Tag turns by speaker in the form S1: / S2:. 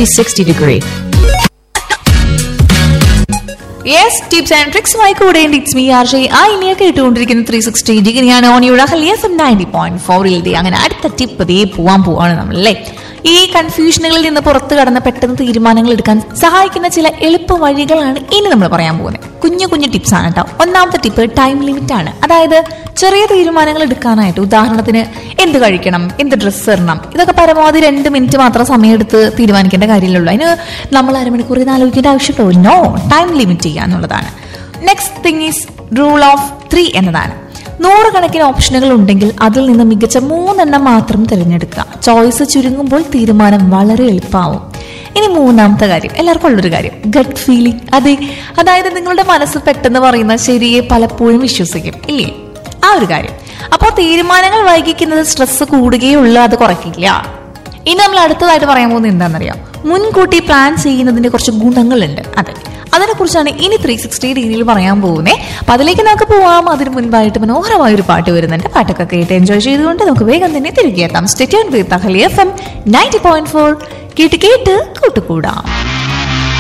S1: 360 degree.
S2: Yes tips and ട്രിക്സുമായി കൂടെ it's me R ഷെയ് ആ ഇനിയെ കേട്ടുകൊണ്ടിരിക്കുന്ന ത്രീ സിക്സ്റ്റി ഡിഗ്രിയാണ് ഓണിയുടെ ഹലിയസം നയൻറ്റി പോയിന്റ് ഫോറിൽ ദേ അങ്ങനെ അടുത്ത ടിപ്പ് ദേ പോവാൻ പോവാണ് നമ്മൾ അല്ലേ ഈ കൺഫ്യൂഷനുകളിൽ നിന്ന് പുറത്തു കടന്ന് പെട്ടെന്ന് തീരുമാനങ്ങൾ എടുക്കാൻ സഹായിക്കുന്ന ചില എളുപ്പ വഴികളാണ് ഇനി നമ്മൾ പറയാൻ പോകുന്നത് കുഞ്ഞു കുഞ്ഞു ടിപ്സ് ആണ് കേട്ടോ ഒന്നാമത്തെ ടിപ്പ് ടൈം ലിമിറ്റ് ആണ് അതായത് ചെറിയ തീരുമാനങ്ങൾ എടുക്കാനായിട്ട് ഉദാഹരണത്തിന് എന്ത് കഴിക്കണം എന്ത് ഡ്രസ്സ് ഇടണം ഇതൊക്കെ പരമാവധി രണ്ട് മിനിറ്റ് മാത്രം സമയമെടുത്ത് തീരുമാനിക്കേണ്ട കാര്യമുള്ളൂ അതിന് നമ്മൾ അരമണിക്കൂർ ഇത് ആലോചിക്കേണ്ട ആവശ്യമുള്ളൂ നോ ടൈം ലിമിറ്റ് ചെയ്യുക എന്നുള്ളതാണ് next thing is rule of three എന്നതാണ് നൂറുകണക്കിന് ഓപ്ഷനുകൾ ഉണ്ടെങ്കിൽ അതിൽ നിന്ന് മികച്ച മൂന്നെണ്ണം മാത്രം തിരഞ്ഞെടുക്കുക ചോയ്സ് ചുരുങ്ങുമ്പോൾ തീരുമാനം വളരെ എളുപ്പമാവും ഇനി മൂന്നാമത്തെ കാര്യം എല്ലാവർക്കും ഉള്ളൊരു കാര്യം ഗട്ട് ഫീലിംഗ് അതെ അതായത് നിങ്ങളുടെ മനസ്സ് പെട്ടെന്ന് പറയുന്ന ശരിയെ പലപ്പോഴും വിശ്വസിക്കും ഇല്ലേ ആ ഒരു കാര്യം അപ്പോൾ തീരുമാനങ്ങൾ വൈകിക്കുന്നത് സ്ട്രെസ് കൂടുകയുള്ളൂ അത് കുറയ്ക്കില്ല ഇനി നമ്മൾ അടുത്തതായിട്ട് പറയാൻ പോകുന്നത് എന്താണെന്നറിയാം മുൻകൂട്ടി പ്ലാൻ ചെയ്യുന്നതിന്റെ കുറച്ച് ഗുണങ്ങളുണ്ട് അതെ അതിനെ കുറിച്ചാണ് ഇനി ത്രീ സിക്സ്റ്റി ഡിഗ്രിയിൽ പറയാൻ പോകുന്നത് അപ്പൊ അതിലേക്ക് നമുക്ക് പോവാം അതിന് മുൻപായിട്ട് മനോഹരമായ ഒരു പാട്ട് വരുന്നുണ്ട് പാട്ടൊക്കെ കേട്ട് എൻജോയ് ചെയ്തുകൊണ്ട് നമുക്ക് വേഗം തന്നെ തിരികെ എത്താം stay with F M ninety point four കേട്ട് കേട്ട് കൂട്ടുകൂടാം